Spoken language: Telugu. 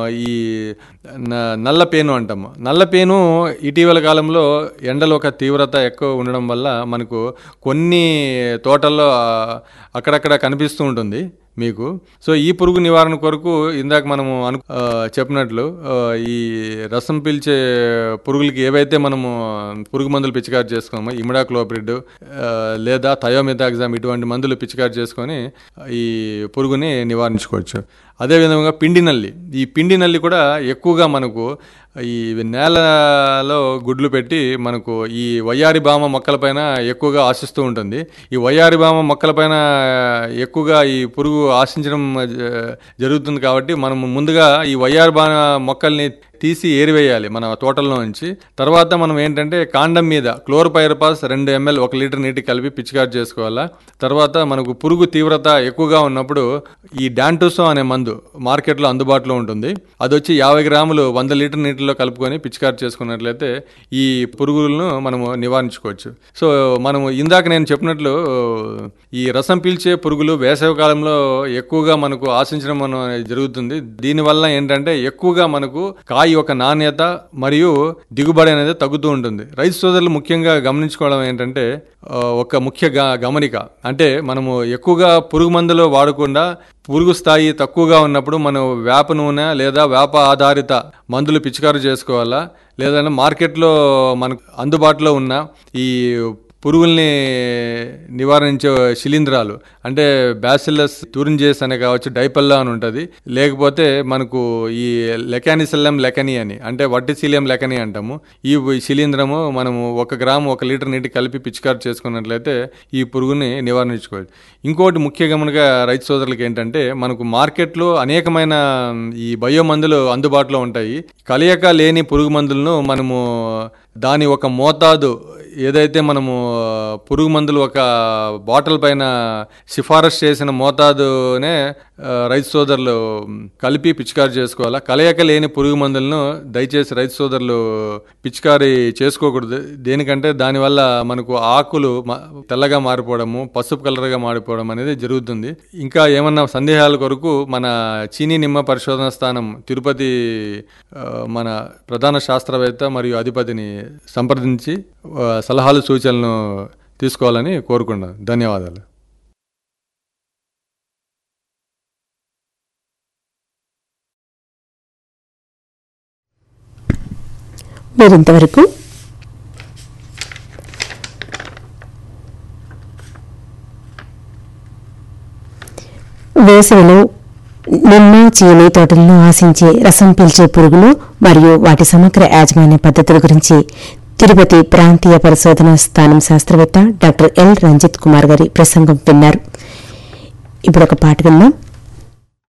ఈ న- నల్ల పేను అంటాము నల్ల పేను ఇటీవల కాలంలో ఎండల ఒక తీవ్రత ఎక్కువ ఉండడం వల్ల మనకు కొన్ని తోటల్లో ఆ, అక్కడక్కడ కనిపిస్తూ ఉంటుంది మీకు సో ఈ పురుగు నివారణ కొరకు ఇందాక మనము అను ఆ, చెప్పినట్లు ఆ, ఈ రసం పీల్చే పురుగులకి ఏవైతే మనము పురుగు మందులు పిచికారి చేసుకున్నామో ఇమిడాక్లోప్రిడ్ ఆ, లేదా థయోమిథాగ్జామ్ ఇటువంటి మందులు పిచికారి చేసుకొని ఈ పురుగుని నివారించుకోవచ్చు అదేవిధంగా పిండి నల్లి ఈ పిండి నల్లి కూడా ఎక్కువగా మనకు ఈ నేలలో గుడ్లు పెట్టి మనకు ఈ వయ్యారి బామ మొక్కలపైన ఎక్కువగా ఆశిస్తూ ఉంటుంది ఈ వయ్యారి బామ మొక్కలపైన ఎక్కువగా ఈ పురుగు ఆశించడం జ- జరుగుతుంది కాబట్టి మనం ముందుగా ఈ వయ్యారి బామ మొక్కల్ని తీసి ఏరివేయాలి మన తోటల్లో నుంచి తర్వాత మనం ఏంటంటే కాండం మీద క్లోరోపైరపాస్ రెండు ఎంఎల్ ఒక లీటర్ నీటి కలిపి పిచికారి చేసుకోవాలా తర్వాత మనకు పురుగు తీవ్రత ఎక్కువగా ఉన్నప్పుడు ఈ డాంటోసో అనే మందు మార్కెట్లో అందుబాటులో ఉంటుంది అది వచ్చి యాభై గ్రాములు వంద లీటర్ నీటిలో కలుపుకొని పిచికారి చేసుకున్నట్లయితే ఈ పురుగులను మనము నివారించుకోవచ్చు సో మనము ఇందాక నేను చెప్పినట్లు ఈ రసం పీల్చే పురుగులు వేసవి కాలంలో ఎక్కువగా మనకు ఆశించడం మనం జరుగుతుంది దీనివల్ల ఏంటంటే ఎక్కువగా మనకు కాయ యొక్క నాణ్యత మరియు దిగుబడి అనేది తగ్గుతూ ఉంటుంది రైతు సోదరులు ముఖ్యంగా గమనించుకోవడం ఏంటంటే ఆ, ఒక ముఖ్య గ- గమనిక అంటే మనము ఎక్కువగా పురుగు మందులు వాడకుండా పురుగు స్థాయి తక్కువగా ఉన్నప్పుడు మనం వేప నూనె లేదా వేప ఆధారిత మందులు పిచికారు చేసుకోవాలా లేదంటే మార్కెట్లో మనకు అందుబాటులో ఉన్న ఈ పురుగుల్ని నివారించే శిలీంధ్రాలు అంటే బ్యాసిల్లస్ టూరింజేస్ అనే కావచ్చు డైపల్లా అని ఉంటుంది లేకపోతే మనకు ఈ లెకానిసెల్లం లెకని అని అంటే వట్టిశీలియం లెకని అంటాము ఈ శిలీంధ్రము మనము ఒక గ్రాము ఒక లీటర్ నీటి కలిపి పిచికారు చేసుకున్నట్లయితే ఈ పురుగుని నివారించుకోవచ్చు ఇంకోటి ముఖ్య గమనిక రైతు సోదరులకి ఏంటంటే మనకు మార్కెట్లో అనేకమైన ఈ బయో మందులు అందుబాటులో ఉంటాయి కలయిక లేని పురుగు మందులను మనము దాని ఒక మోతాదు ఏదైతే మనము ఆ, పురుగు మందులు ఒక బాటిల్ పైన సిఫారసు చేసిన మోతాదునే ఆ, రైతు సోదరులు కలిపి పిచికారి చేసుకోవాలా కలయిక లేని పురుగు మందులను దయచేసి రైతు సోదరులు పిచికారి చేసుకోకూడదు దేనికంటే దానివల్ల మనకు ఆకులు మ- తెల్లగా మారిపోవడము పసుపు కలర్గా మారిపోవడం అనేది జరుగుతుంది ఇంకా ఏమన్నా సందేహాల కొరకు మన చీనీ నిమ్మ పరిశోధన స్థానం తిరుపతి ఆ, మన ప్రధాన శాస్త్రవేత్త మరియు అధిపతిని సంప్రదించి ఆ, సలహాలు సూచనలు తీసుకోవాలని కోరుకున్నాను ధన్యవాదాలు మీరింతవరకు వేసవిలో నిమ్మ చీని తోటల్లో ఆశించే రసం పీల్చే పురుగులు మరియు వాటి సమగ్ర యాజమాన్య పద్ధతుల గురించి తిరుపతి ప్రాంతీయ పరిశోధనా స్థానం శాస్త్రవేత్త డాక్టర్ ఎల్ రంజిత్ కుమార్ గారి ప్రసంగం విన్నారు ఇప్పుడు ఒక పాట విందాం